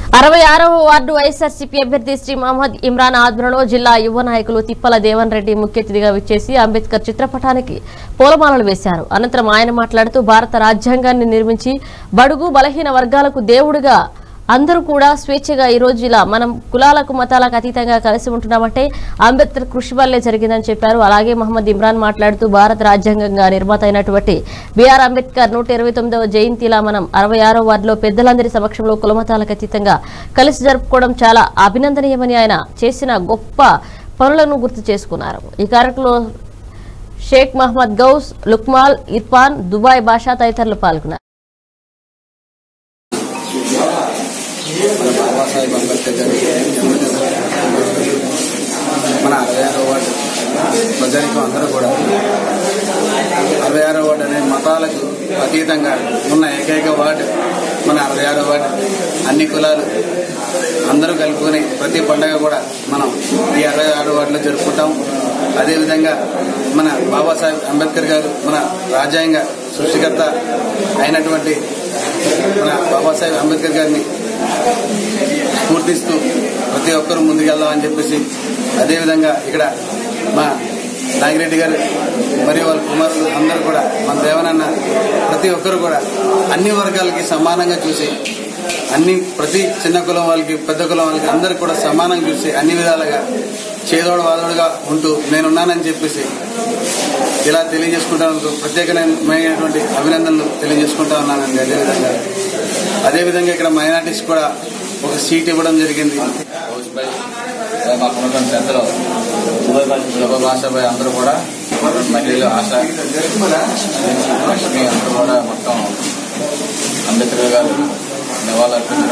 అరవై ఆరవ వార్డు వైఎస్ఆర్సీపీ అభ్యర్థి శ్రీ మహమ్మద్ ఇమ్రాన్ ఆధ్వర్యంలో జిల్లా యువ నాయకులు తిప్పల దేవన్ రెడ్డి ముఖ్య అతిథిగా విచ్చేసి అంబేద్కర్ చిత్రపటానికి పూలమాలలు వేశారు అనంతరం ఆయన మాట్లాడుతూ భారత రాజ్యాంగాన్ని నిర్మించి బడుగు బలహీన వర్గాలకు దేవుడిగా అందరూ కూడా స్వేచ్ఛగా ఈ రోజు ఇలా మనం కులాలకు మతాలకు అతీతంగా కలిసి ఉంటున్నామంటే అంబేద్కర్ కృషి వల్లే జరిగిందని చెప్పారు అలాగే మహమ్మద్ ఇమ్రాన్ మాట్లాడుతూ భారత రాజ్యాంగంగా నిర్మాత అయినటువంటి బిఆర్ అంబేద్కర్ నూట ఇరవై తొమ్మిదవ జయంతిలా మనం అరవై ఆరో వార్డులో పెద్దలందరి సమక్షంలో కులమతాలకు అతీతంగా కలిసి జరుపుకోవడం చాలా అభినందనీయమని ఆయన చేసిన గొప్ప పనులను గుర్తు చేసుకున్నారు ఈ కార్యక్రమంలో షేక్ మహమ్మద్ గౌస్ లుక్మాల్ ఇర్ఫాన్ దుబాయ్ బాషా తదితరులు పాల్గొన్నారు మన బాబాసాహెబ్ అంబేద్కర్ గారి మన అరవై ఆరో వార్డు ప్రజలకు అందరూ కూడా అరవై ఆరో వార్డు అనే మతాలకు అతీతంగా ఉన్న ఏకైక వార్డు మన అరవై ఆరో వార్డు అన్ని కులాలు అందరూ కలుపుకొని ప్రతి పండగ కూడా మనం ఈ అరవై ఆరో వార్డులో జరుపుకుంటాం అదేవిధంగా మన బాబాసాహెబ్ అంబేద్కర్ గారు మన రాజ్యాంగ సృష్టికర్త అయినటువంటి మన బాబాసాహెబ్ అంబేద్కర్ గారిని స్ఫూర్తిస్తూ ప్రతి ఒక్కరూ ముందుకెళ్దామని చెప్పేసి అదేవిధంగా ఇక్కడ మా నాగిరెడ్డి గారు మరియు వాళ్ళ కుమారులు అందరూ కూడా మన దేవనన్న ప్రతి ఒక్కరు కూడా అన్ని వర్గాలకి సమానంగా చూసి అన్ని ప్రతి చిన్న కులం వాళ్ళకి పెద్ద కులం వాళ్ళకి అందరికి కూడా సమానంగా చూసి అన్ని విధాలుగా చేదోడు వాదోడుగా ఉంటూ నేనున్నానని చెప్పేసి ఇలా తెలియజేసుకుంటాను ప్రత్యేకమైనటువంటి అభినందనలు తెలియజేసుకుంటా ఉన్నానండి అదేవిధంగా అదేవిధంగా ఇక్కడ మైనార్టీస్ కూడా ఒక సీట్ ఇవ్వడం జరిగింది రోజుపై మాకు ఉన్నటువంటి పెద్దలు సులభ భాషపై అందరూ కూడా మహిళలు ఆశ లక్ష్మి అందరూ కూడా మొత్తం అంబేద్కర్ గారు నివాళులర్పించడం